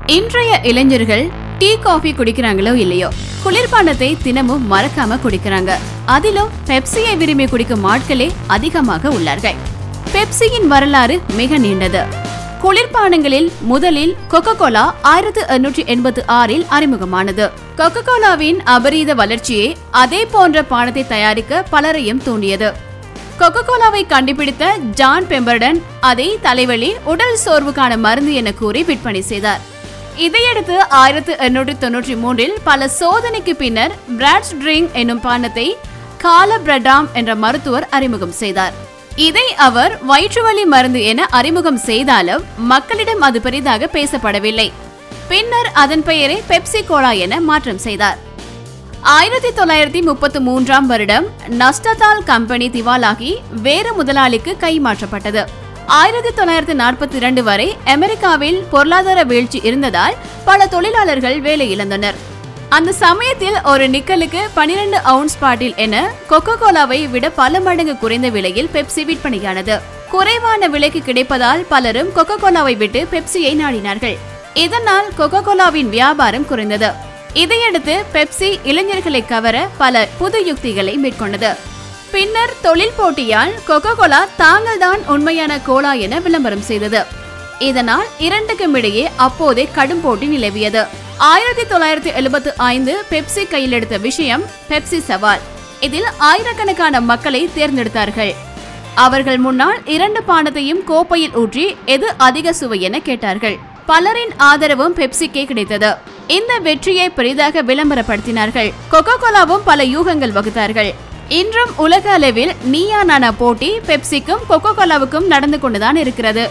இன்றைய இளைஞர்கள் tea coffee குடிக்கிறாங்களோ இல்லையோ குளிர்பானத்தை தினமும் மறக்காம குடிக்கிறாங்க அதிலும் பெப்சியை விரும்பி குடிக்கும் ஆட்களே அதிகமாக உள்ளார்கள் பெப்சியின் வரலாறு மிக நீண்டது குளிர்பானங்களில் முதலில் கொக்கோ கோலா ஆயிரத்து எண்ணூற்றி எண்பத்தி ஆறில் அறிமுகமானது கொக்கோ கோலாவின் அபரீத வளர்ச்சியே அதே போன்ற பானத்தை தயாரிக்க பலரையும் தூண்டியது கொக்கோ கோலாவை கண்டுபிடித்த ஜான் பெம்பர்டன் அதை தலைவலி உடல் சோர்வுக்கான மருந்து என கூறி விற்பனை செய்தார் இதையடுத்து ஆயிரத்து எண்ணூற்றி தொன்னூற்றி மூன்றில் பல சோதனைக்கு பின்னர் பிராட்ஸ் ட்ரிங்க் என்னும் பானத்தை கால பிரடாம் என்ற மருத்துவர் அறிமுகம் செய்தார் இதை அவர் வயிற்றுவலி மருந்து என அறிமுகம் செய்தாலும் மக்களிடம் அது பெரிதாக பேசப்படவில்லை பின்னர் அதன் பெயரை பெப்சி கோலா என மாற்றம் செய்தார் ஆயிரத்தி தொள்ளாயிரத்தி முப்பத்தி மூன்றாம் வருடம் நஸ்டதால் கம்பெனி திவாலாகி வேறு முதலாளிக்கு கைமாற்றப்பட்டது ஆயிரத்தி தொள்ளாயிரத்தி நாற்பத்தி இரண்டு வரை அமெரிக்காவில் பொருளாதார வீழ்ச்சி இருந்ததால் பல தொழிலாளர்கள் வேலை இழந்தனர் அந்த சமயத்தில் ஒரு நிக்கலுக்கு 12 அவுன்ஸ் பாட்டில் என கொக்கோ கோலாவை விட பல மடங்கு குறைந்த விலையில் பெப்சி விற்பனையானது குறைவான விலைக்கு கிடைப்பதால் பலரும் கொக்கோ கோலாவை விட்டு பெப்சியை நாடினார்கள் இதனால் கொக்கோ கோலாவின் வியாபாரம் குறைந்தது இதையடுத்து பெப்சி இளைஞர்களை கவர பல புது யுக்திகளை மேற்கொண்டது பின்னர் தொழில் போட்டியால் கொக்கோ கோலா தாங்கள்தான் உண்மையான கோலா என விளம்பரம் செய்தது இதனால் இரண்டுக்கும் இடையே அப்போதே கடும் போட்டி நிலவியது ஆயிரத்தி தொள்ளாயிரத்தி எழுபத்தி ஐந்து பெப்சி கையில் எடுத்த விஷயம் பெப்சி சவால் இதில் ஆயிரக்கணக்கான மக்களை தேர்ந்தெடுத்தார்கள் அவர்கள் முன்னால் இரண்டு பானத்தையும் கோப்பையில் ஊற்றி எது அதிக சுவை என கேட்டார்கள் பலரின் ஆதரவும் பெப்சிக்கே கிடைத்தது இந்த வெற்றியை பெரிதாக விளம்பரப்படுத்தினார்கள் கொக்கோ கோலாவும் பல யூகங்கள் வகுத்தார்கள் இன்றும் உலக அளவில் நீயா நானா போட்டி பெப்சிக்கும் கொக்கோ கோலாவுக்கும் நடந்து கொண்டுதான் இருக்கிறது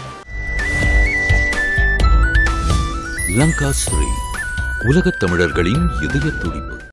லங்கா ஸ்ரீ உலகத் தமிழர்களின் இதய துடிப்பு